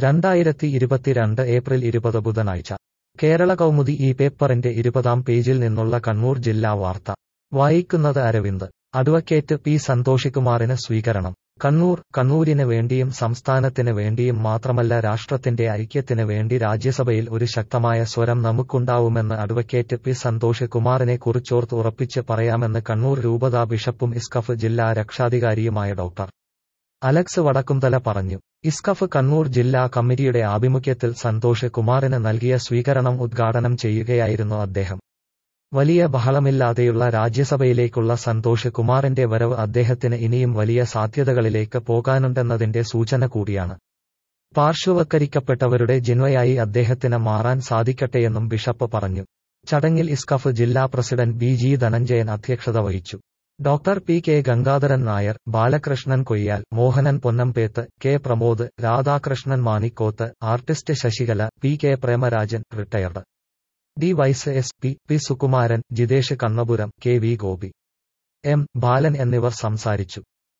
രണ്ടായിരത്തി ഇരുപത്തിരണ്ട് ഏപ്രിൽ ഇരുപത് ബുധനാഴ്ച കേരള കൗമുദി ഈ പേപ്പറിന്റെ ഇരുപതാം പേജിൽ നിന്നുള്ള കണ്ണൂർ ജില്ലാ വാർത്ത വായിക്കുന്നത് അരവിന്ദ് അഡ്വക്കേറ്റ് പി സന്തോഷികുമാറിന് സ്വീകരണം കണ്ണൂർ കണ്ണൂരിന് വേണ്ടിയും സംസ്ഥാനത്തിന് വേണ്ടിയും മാത്രമല്ല രാഷ്ട്രത്തിന്റെ ഐക്യത്തിന് വേണ്ടി രാജ്യസഭയിൽ ഒരു ശക്തമായ സ്വരം നമുക്കുണ്ടാവുമെന്ന് അഡ്വക്കേറ്റ് പി സന്തോഷ് കുമാറിനെ കുറിച്ചോർത്ത് ഉറപ്പിച്ച് പറയാമെന്ന് കണ്ണൂർ രൂപതാ ബിഷപ്പും ഇസ്കഫ് ജില്ലാ രക്ഷാധികാരിയുമായ ഡോക്ടർ അലക്സ് വടക്കുംതല പറഞ്ഞു ഇസ്കഫ് കണ്ണൂർ ജില്ലാ കമ്മിറ്റിയുടെ ആഭിമുഖ്യത്തിൽ സന്തോഷ് കുമാറിന് നൽകിയ സ്വീകരണം ഉദ്ഘാടനം ചെയ്യുകയായിരുന്നു അദ്ദേഹം വലിയ ബഹളമില്ലാതെയുള്ള രാജ്യസഭയിലേക്കുള്ള സന്തോഷ് കുമാറിന്റെ വരവ് അദ്ദേഹത്തിന് ഇനിയും വലിയ സാധ്യതകളിലേക്ക് പോകാനുണ്ടെന്നതിന്റെ സൂചന കൂടിയാണ് പാർശ്വവൽക്കരിക്കപ്പെട്ടവരുടെ ജിൻവയായി അദ്ദേഹത്തിന് മാറാൻ സാധിക്കട്ടെയെന്നും ബിഷപ്പ് പറഞ്ഞു ചടങ്ങിൽ ഇസ്കഫ് ജില്ലാ പ്രസിഡന്റ് ബി ജി ധനഞ്ജയൻ അധ്യക്ഷത വഹിച്ചു doctor P K Gangadharan Nair Balakrishnan Koyyal Mohanan Ponnambeth K Pramod Radhakrishnan Manikoth artist Sasikala P K Premarajan retired D Y S P P Sukumaran Jithesh Kannapuram K V Gopi M Balan എന്നിവർ സംസാരിച്ചു